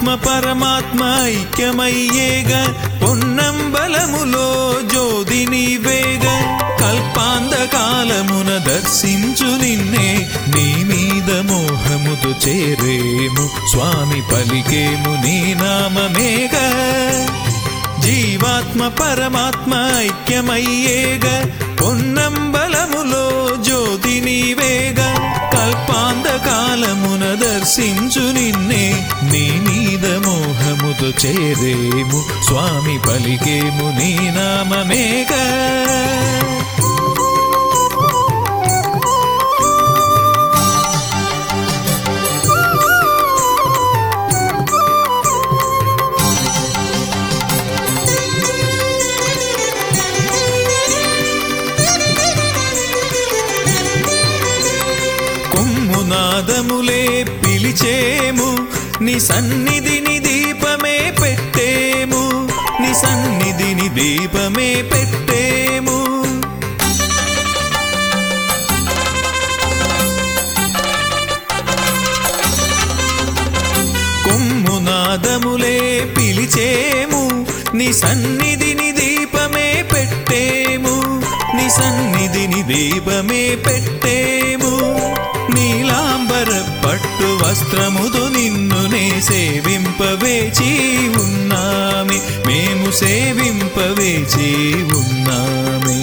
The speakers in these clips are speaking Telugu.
జీవాత్మ పరమాత్మ ఐక్యమయ్యేగ పొన్నంబలములో జ్యోతి నీవేగ కల్పాంద కాలమున దర్శించు నిన్నే నీ మీద మోహముతో చేరేము స్వామి పలికేము నీ నామమేగ జీవాత్మ పరమాత్మ ఐక్యమయ్యేగ పొన్నంబలములో జ్యోతి నీవేగ కల్పాంద కాలమున దర్శించు నిన్నే నీ మీద మోహముతో చేరేము స్వామి పలికేము నీ నామమేగ కొమ్మునాదములే పిలిచేము నీ సన్నిధిని దీపమే పెట్టేము నీ సన్నిధిని దీపమే పెట్టేము కొమ్మునాదములే పిలిచేము నీ సన్నిధిని దీపమే పెట్టేము నీ సన్నిధిని దీపమే పెట్టేము నీలాంబర పట్టు వస్త్రముతో నిన్నునే సేవింపవేచి ఉన్నామే మేము సేవింపవేచి ఉన్నామే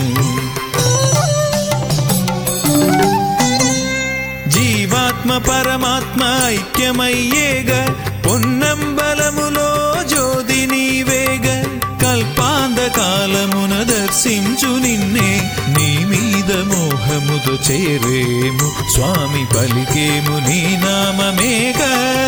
జీవాత్మ పరమాత్మ ఐక్యమయ్యేగ పొన్నంబలములో జ్యోతి నీవేగ కల్పాంద కాలమున దర్శించు నిన్నే నీ మీద మోహముతో చేరేము స్వామి పలికేము నీ నామమేగ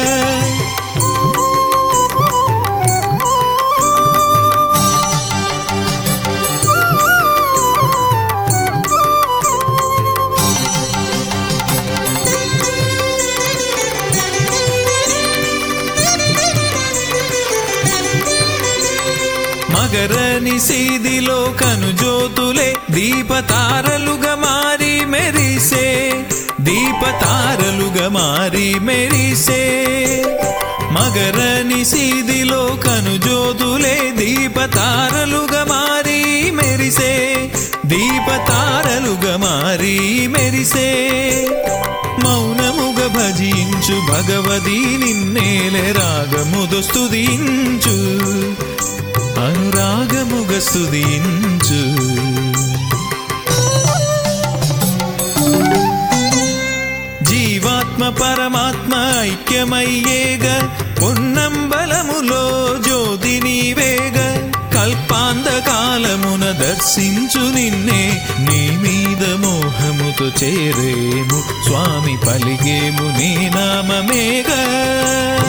మగర నిశీదిలో కనుజోతులే దీపతారలుగా మారి మెరిసే దీపతారలుగా మారి మెరిసే మగర నిశీదిలో కనుజోతులే దీపతారలుగా మారి మెరిసే దీపతారలుగా మారి మెరిసే మౌనముగ భజించు భగవదీ నిన్నేలే రాగముదు స్తుతించు అనురాగముగ స్తుతించు జీవాత్మ పరమాత్మ ఐక్యమయ్యేగ పొన్నంబలములో జ్యోతి నీవేగ కల్పాంద కాలమున దర్శించు నిన్నే నీ మీద మోహముతో చేరేము స్వామి పలిగేము నీ నామమేగా